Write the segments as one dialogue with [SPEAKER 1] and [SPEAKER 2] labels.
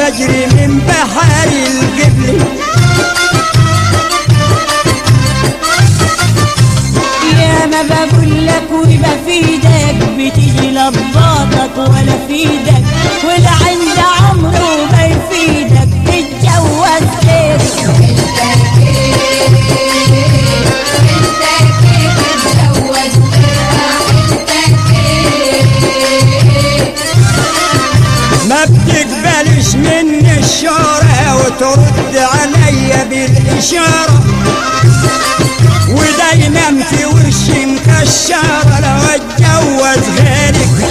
[SPEAKER 1] واجري من بحر القبل
[SPEAKER 2] يا ما بقول لك ويبقى في ايدك بتيجي لباطك ولا في ايدك ولا عند عمره ما يفيدك تتجوز غيرك
[SPEAKER 1] ما بتقبلش مني الشارع وترد عليا بالإشارة ودايما في وشي مكشرة لو اتجوز غيرك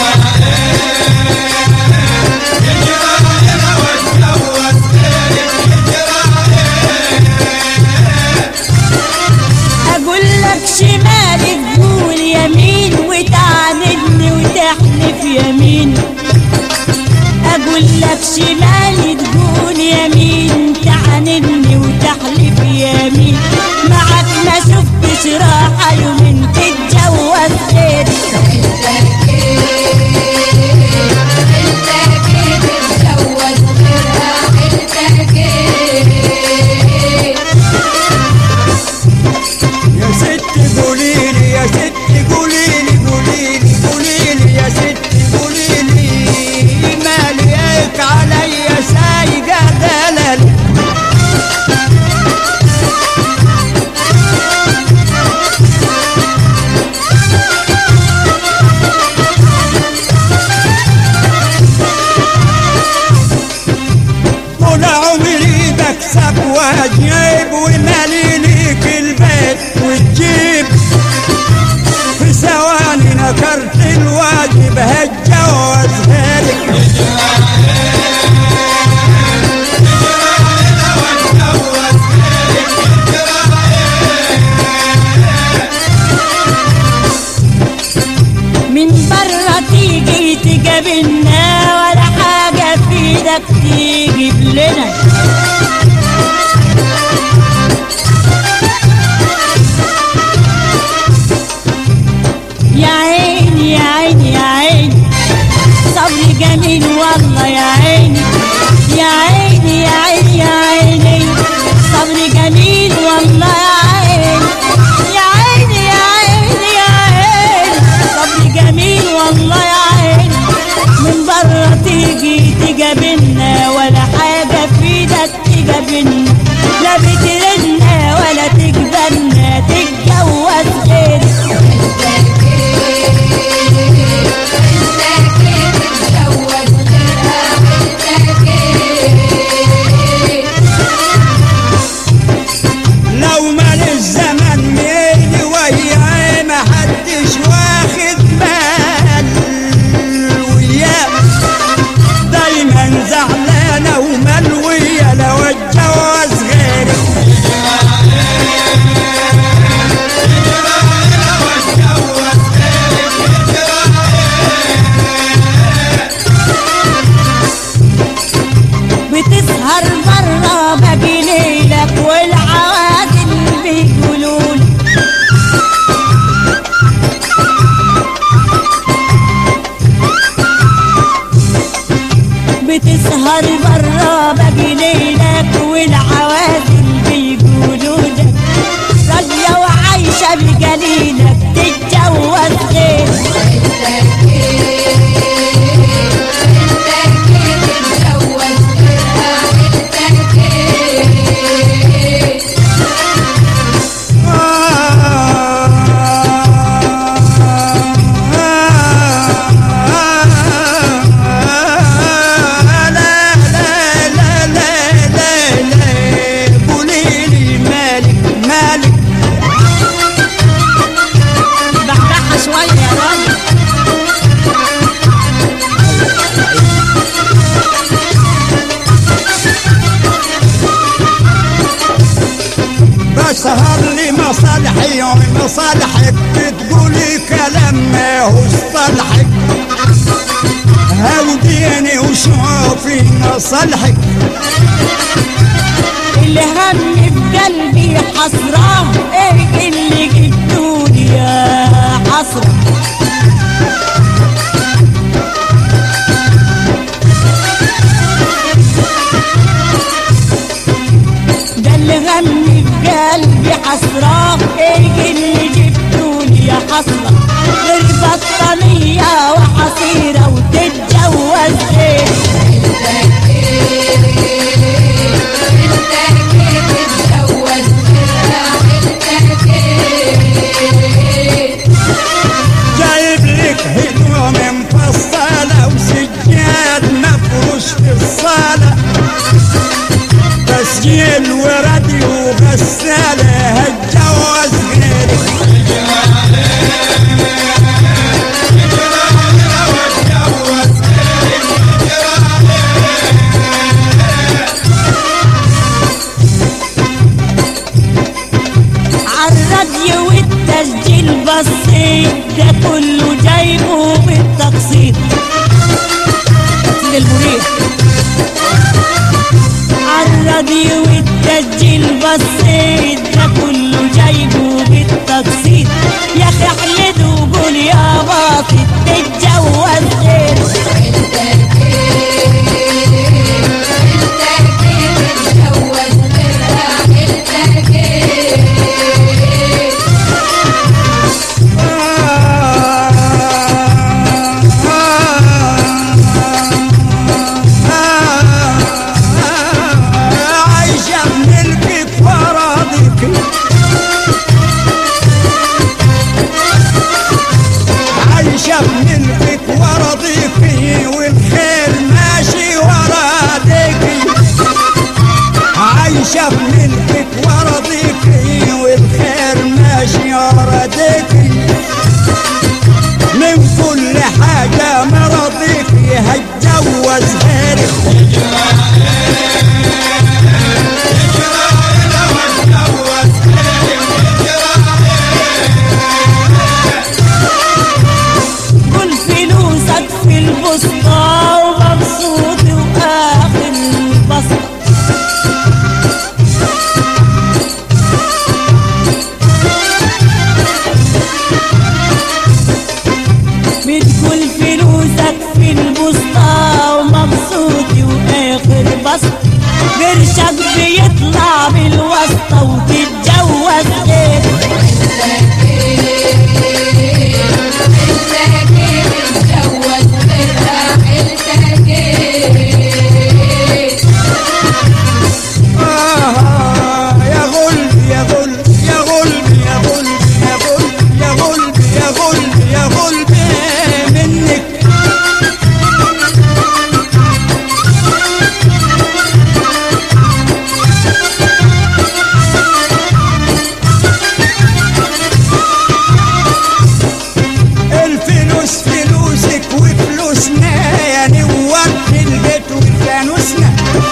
[SPEAKER 2] اقول لك شمالي تقول يمين وتعاندني وتحلف يمين اقول لك شمالي تقول يمين تعاندني وتحلف يمين معك ما شفتش راحة يومين تتجوز غيري
[SPEAKER 1] يا ست قوليلي يا ست قوليلي قوليلي قوليلي يا ست قوليلي مالي هيك عليا سايقة دلل طول عمري بكسب واجيب ومالي ليك البيت وتجيب في ثواني نكرت الواجب هتجوز غيرك
[SPEAKER 2] من برا تيجي تقابلنا ولا حاجة في ايدك تجيب لنا يا عيني يا عيني يا عيني صبري جميل والله يا عيني يا عيني يا عيني يا عيني صبري جميل والله يا عيني يا عيني يا عيني يا عيني صبري جميل والله يا عيني من بره تيجي تقابلنا ولا حاجة في ايدك تقابلنا لا بتردنا ولا تقبلنا تتجوز غيري
[SPEAKER 1] لو مال الزمن ميلي وياي ما حدش واخد بال وياه دايما زعلانة وملوية لو اتجوز غيرك
[SPEAKER 2] بتسهر برا باقي ليلك والعوادل بيقولوا بتسهر برا باقي ليلك والعوادل بيقولوا لك راضية وعايشة بقليلك تتجوز غيرك
[SPEAKER 1] لا لا لا لا لا لا قوليلي مالك مالك
[SPEAKER 2] بحبحها شوية يا راجل
[SPEAKER 1] بسهر لي مصالحي ومصالحك بتقولي كلام ما هو صالحك هوديني وشوفي مصالحك
[SPEAKER 2] اللي هم في قلبي حسرة ايه اللي جبتولي يا حسرة بصيت ده كله جايبه بالتقسيط يا اخي احمد وقول يا باطل تتجوز غير
[SPEAKER 1] عايشة بملكك وراضيك عايشة بملكك وراضيك والخير ماشي وراضيك عايشة بملكك وراضيك والخير ماشي وراضيك من كل حاجة مرضيك هتجوز غيرك
[SPEAKER 2] كل فلوسك في البسطة ومبسوط واخر البسطة بتقول فلوسك في البسطة ومبسوط واخر بسطة قرشك بيطلع بالواسطة وتتجوز غير
[SPEAKER 1] آه يا غلب يا غلب يا غلب يا غلب يا غلب يا غلب يا غلب يا غلب منك الفلوس فلوسك وفلوسنا يا نوات البيت وفانوسنا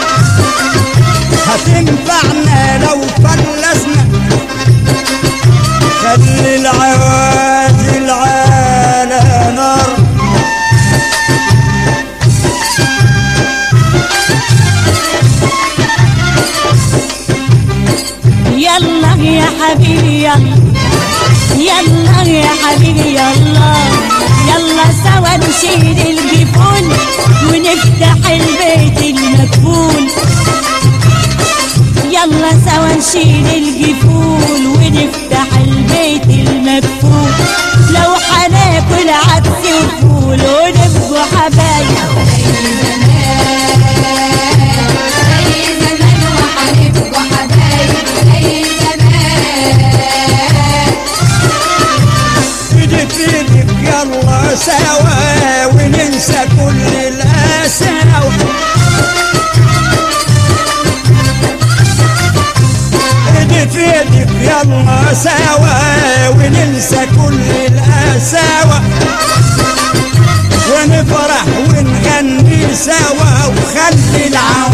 [SPEAKER 1] هتنفعنا لو فلسنا خلي العوازل على نار
[SPEAKER 2] يلا يا حبيبي يلا يلا يا حبيبي يلا يلا سوا نشيل الجفون ونفتح البيت المقفول يلا سوا نشيل الجفول ونفتح البيت المقفول لو هناكل عدس وفول ونبقوا حبايب
[SPEAKER 1] ايدي في ايدك يلا سوا وننسى كل الاساوي ايدي في ايدك يلا سوا وننسى كل الاساوي ونفرح ونغني سوا وخلي العوالم